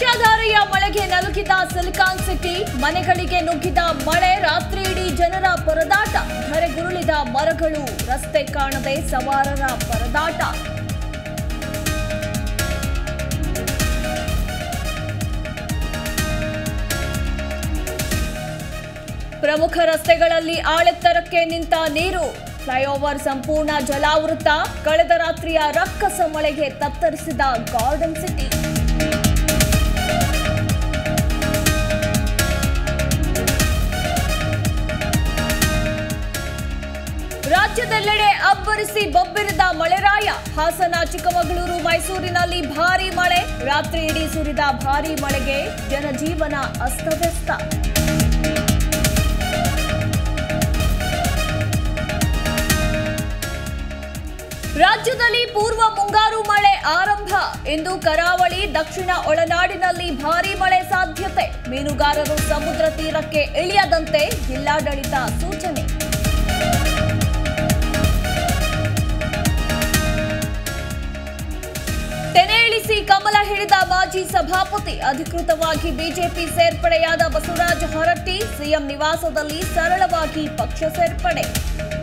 ವರ್ಷಾಧಾರೆಯ ಮಳೆಗೆ ನಲುಗಿದ silicon city ಮನೆಗಳಿಗೆ ನುಗ್ಗಿದ ಮಳೆ ರಾತ್ರಿ ಇಡೀ ಜನರ ಪರದಾಟ ಧರೆಗುರುಳಿದ ಮರಗಳು ರಸ್ತೆ ಕಾಣದೆ ಸವಾರರ ಪರದಾಟ ಪ್ರಮುಖ ರಸ್ತೆಗಳಲ್ಲಿ ಆಳೆತ್ತರಕ್ಕೆ ನಿಂತ ನೀರು ಫ್ಲೈಓವರ್ ಸಂಪೂರ್ಣ ಜಲಾವೃತ ಕಳೆದ ರಾತ್ರಿಯ ರಕ್ಕಸ ಮಳೆಗೆ ತತ್ತರಿಸಿದ ಗಾರ್ಡನ್ ಸಿಟಿ ರಾಜ್ಯದೆಲ್ಲೆಡೆ ಅಬ್ಬರಿಸಿ ಬೊಬ್ಬಿರಿದ ಮಳೆರಾಯ ಹಾಸನ ಚಿಕ್ಕಮಗಳೂರು ಮೈಸೂರಿನಲ್ಲಿ ಭಾರೀ ಮಳೆ ರಾತ್ರಿ ಇಡೀ ಸುರಿದ ಭಾರೀ ಮಳೆಗೆ ಜನಜೀವನ ಅಸ್ತವ್ಯಸ್ತ ರಾಜ್ಯದಲ್ಲಿ ಪೂರ್ವ ಮುಂಗಾರು ಮಳೆ ಆರಂಭ ಇಂದು ಕರಾವಳಿ ದಕ್ಷಿಣ ಒಳನಾಡಿನಲ್ಲಿ ಭಾರೀ ಮಳೆ ಸಾಧ್ಯತೆ ಮೀನುಗಾರರು ಸಮುದ್ರ ತೀರಕ್ಕೆ ಇಳಿಯದಂತೆ ಜಿಲ್ಲಾಡಳಿತ ಸೂಚನೆ ತೆನೆ ಇಳಿಸಿ ಕಮಲ ಹಿಡಿದ ಮಾಜಿ ಸಭಾಪತಿ ಅಧಿಕೃತವಾಗಿ ಬಿಜೆಪಿ ಸೇರ್ಪಡೆಯಾದ ಬಸವರಾಜ ಹೊರಟ್ಟಿ ಸಿಎಂ ನಿವಾಸದಲ್ಲಿ ಸರಳವಾಗಿ ಪಕ್ಷ ಸೇರ್ಪಡೆ